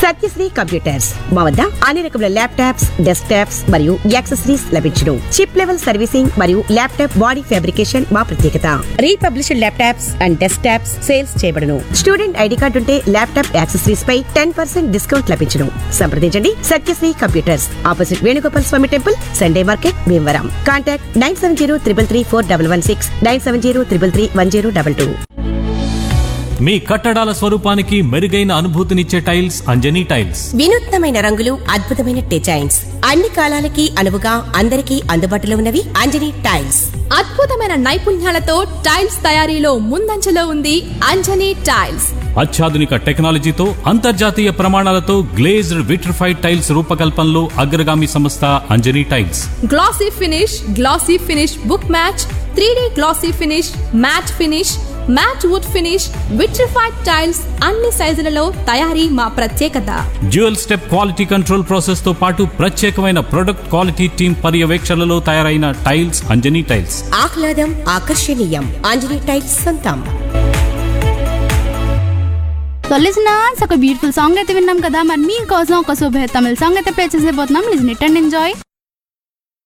Satyasri computers మా వద్ద అన్ని రకముల ల్యాప్టాప్స్ డెస్క్ టాప్స్ మరియు యాక్సెసరీస్ లభించును చిప్ లెవెల్ సర్వీసింగ్ మరియు ల్యాప్టాప్ బాడీ ఫ్యాబ్రికేషన్ మా ప్రత్యేకత refurbished laptops and desktops sales చేయబడును స్టూడెంట్ ఐడి కార్డు ఉంటే ల్యాప్టాప్ యాక్సెసరీస్ పై టెన్ పర్సెంట్ డిస్కౌంట్ లభించును సంప్రదించండి Satyasri computers opposite Venugopal Swamy temple Sunday market Bhimavaram contact nine seven zero triple three four double one six nine seven zero triple three one zero double two మీ కట్టడాల స్వరూపానికి మెరుగైన అనుభూతినిచ్చే tiles Anjani tiles వినూత్నమైన రంగులు అద్భుతమైన డిజైన్స్ అన్ని కాలాలకి అనువుగా అందరికీ అందుబాటులో ఉన్నవి అంజనీ టైల్స్ అద్భుతమైన నైపుణ్యాలతో టైల్స్ తయారీలో ముందంజలో ఉంది అంజనీ టైల్స్ అత్యాధునిక టెక్నాలజీతో అంతర్జాతీయ ప్రమాణాలతో గ్లేజ్డ్ విట్రిఫైడ్ టైల్స్ రూపకల్పనలో అగ్రగామి సంస్థ Anjani tiles glossy finish glossy finish book match three glossy finish matt finish matt wood finish vitrified tiles అన్ని సైజులలో తయారీ మా ప్రత్యేకత dual step quality control process తో పాటు ప్రత్యేకమైన ప్రొడక్ట్ క్వాలిటీ టీం పర్యవేక్షణలో తయారైన టైల్స్ అంజనీ టైల్స్ ఆహ్లాదం ఆకర్షణీయం అంజనీ టైల్స్ సొంతం సో లిజనర్స్ ఒక బ్యూటిఫుల్ సాంగ్ అయితే విన్నాం కదా మరి మీకోసం ఒక సూపర్ తమిళ సాంగ్ అయితే ప్లే చేసేపోతున్నాం లిజన్ ఇట్ అండ్ ఎంజాయ్